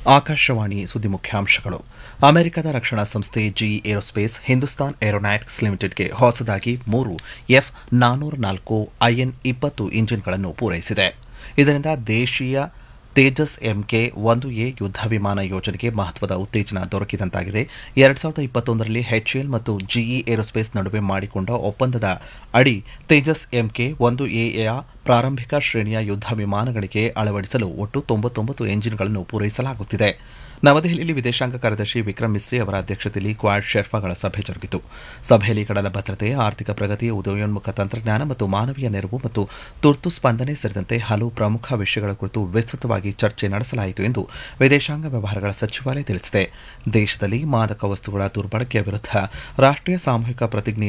ಆಕಾಶವಾಣಿ ಸುದ್ದಿ ಮುಖ್ಯಾಂಶಗಳು ಅಮೆರಿಕದ ರಕ್ಷಣಾ ಸಂಸ್ಥೆ ಜಿಇ ಏರೋಸ್ಪೇಸ್ ಹಿಂದೂಸ್ತಾನ್ ಏರೋನಾಟಿಕ್ಸ್ ಲಿಮಿಟೆಡ್ಗೆ ಹೊಸದಾಗಿ ಮೂರು ಎಫ್ ನಾನ್ನೂರ ನಾಲ್ಕು ಐಎನ್ ಇಪ್ಪತ್ತು ಇಂಜಿನ್ಗಳನ್ನು ಪೂರೈಸಿದೆ ಇದರಿಂದ ದೇಶೀಯ ತೇಜಸ್ ಎಂಕೆ ಒಂದು ಎ ಯುದ್ಧ ವಿಮಾನ ಯೋಜನೆಗೆ ಮಹತ್ವದ ಉತ್ತೇಜನ ದೊರಕಿದಂತಾಗಿದೆ ಎರಡ್ ಸಾವಿರದ ಇಪ್ಪತ್ತೊಂದರಲ್ಲಿ ಎಚ್ಎಎಲ್ ಮತ್ತು ಜಿಇ ಏರೋಸ್ಪೇಸ್ ನಡುವೆ ಮಾಡಿಕೊಂಡ ಒಪ್ಪಂದದ ಅಡಿ ತೇಜಸ್ ಎಂಕೆ ಒಂದು ಎಯ ಪ್ರಾರಂಭಿಕ ಶ್ರೇಣಿಯ ಯುದ್ಧ ವಿಮಾನಗಳಿಗೆ ಅಳವಡಿಸಲು ಒಟ್ಟು ತೊಂಬತ್ತೊಂಬತ್ತು ಎಂಜಿನ್ಗಳನ್ನು ಪೂರೈಸಲಾಗುತ್ತಿದೆ ನವದೆಹಲಿಯಲ್ಲಿ ವಿದೇಶಾಂಗ ಕಾರ್ಯದರ್ಶಿ ವಿಕ್ರಮ್ ಮಿಸ್ರಿ ಅವರ ಅಧ್ಯಕ್ಷತೆಯಲ್ಲಿ ಕ್ವಾಡ್ ಶೆರ್ಫಾಗಳ ಸಭೆ ಜರುಗಿತು ಸಭೆಯಲ್ಲಿ ಕಡಲ ಭದ್ರತೆ ಆರ್ಥಿಕ ಪ್ರಗತಿ ಉದಯೋನ್ಮುಖ ತಂತ್ರಜ್ಞಾನ ಮತ್ತು ಮಾನವೀಯ ನೆರವು ಮತ್ತು ತುರ್ತು ಸ್ಪಂದನೆ ಸೇರಿದಂತೆ ಹಲವು ಪ್ರಮುಖ ವಿಷಯಗಳ ಕುರಿತು ವಿಸ್ತೃತವಾಗಿ ಚರ್ಚೆ ನಡೆಸಲಾಯಿತು ಎಂದು ವಿದೇಶಾಂಗ ವ್ಯವಹಾರಗಳ ಸಚಿವಾಲಯ ತಿಳಿಸಿದೆ ದೇಶದಲ್ಲಿ ಮಾದಕ ವಸ್ತುಗಳ ದುರ್ಬಳಕೆಯ ವಿರುದ್ಧ ರಾಷ್ಟೀಯ ಸಾಮೂಹಿಕ ಪ್ರತಿಜ್ಞೆ